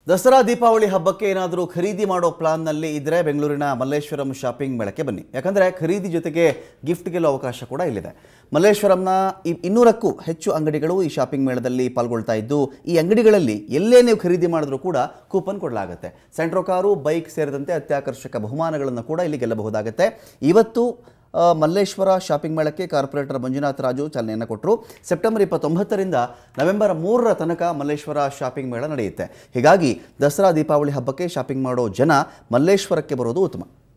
ದಸರಾ ದೀಪಾವಳಿ ಹಬ್ಬಕ್ಕೆ ಏನಾದರೂ ಖರೀದಿ ಮಾಡೋ ಪ್ಲಾನ್ನಲ್ಲಿ ಇದ್ದರೆ ಬೆಂಗಳೂರಿನ ಮಲ್ಲೇಶ್ವರಂ ಶಾಪಿಂಗ್ ಮೇಳಕ್ಕೆ ಬನ್ನಿ ಯಾಕಂದರೆ ಖರೀದಿ ಜೊತೆಗೆ ಗಿಫ್ಟ್ ಗೆಲ್ಲೋ ಅವಕಾಶ ಕೂಡ ಇಲ್ಲಿದೆ ಮಲ್ಲೇಶ್ವರಂನ ಈ ಇನ್ನೂರಕ್ಕೂ ಹೆಚ್ಚು ಅಂಗಡಿಗಳು ಈ ಶಾಪಿಂಗ್ ಮೇಳದಲ್ಲಿ ಪಾಲ್ಗೊಳ್ತಾ ಇದ್ದು ಈ ಅಂಗಡಿಗಳಲ್ಲಿ ಎಲ್ಲೇ ನೀವು ಖರೀದಿ ಮಾಡಿದ್ರೂ ಕೂಡ ಕೂಪನ್ ಕೊಡಲಾಗುತ್ತೆ ಸೆಂಟ್ರೋ ಕಾರು ಬೈಕ್ ಸೇರಿದಂತೆ ಅತ್ಯಾಕರ್ಷಕ ಬಹುಮಾನಗಳನ್ನು ಕೂಡ ಇಲ್ಲಿ ಗೆಲ್ಲಬಹುದಾಗುತ್ತೆ ಇವತ್ತು ಆ, ಮಲ್ಲೇಶ್ವರ ಶಾಪಿಂಗ್ ಮೇಳಕ್ಕೆ ಕಾರ್ಪೊರೇಟರ್ ಮಂಜುನಾಥ್ ರಾಜು ಚಾಲನೆಯನ್ನು ಕೊಟ್ಟರು ಸೆಪ್ಟೆಂಬರ್ ಇಪ್ಪತ್ತೊಂಬತ್ತರಿಂದ ನವೆಂಬರ್ ಮೂರರ ತನಕ ಮಲ್ಲೇಶ್ವರ ಶಾಪಿಂಗ್ ಮೇಳ ನಡೆಯುತ್ತೆ ಹೀಗಾಗಿ ದಸರಾ ದೀಪಾವಳಿ ಹಬ್ಬಕ್ಕೆ ಶಾಪಿಂಗ್ ಮಾಡೋ ಜನ ಮಲ್ಲೇಶ್ವರಕ್ಕೆ ಬರೋದು ಉತ್ತಮ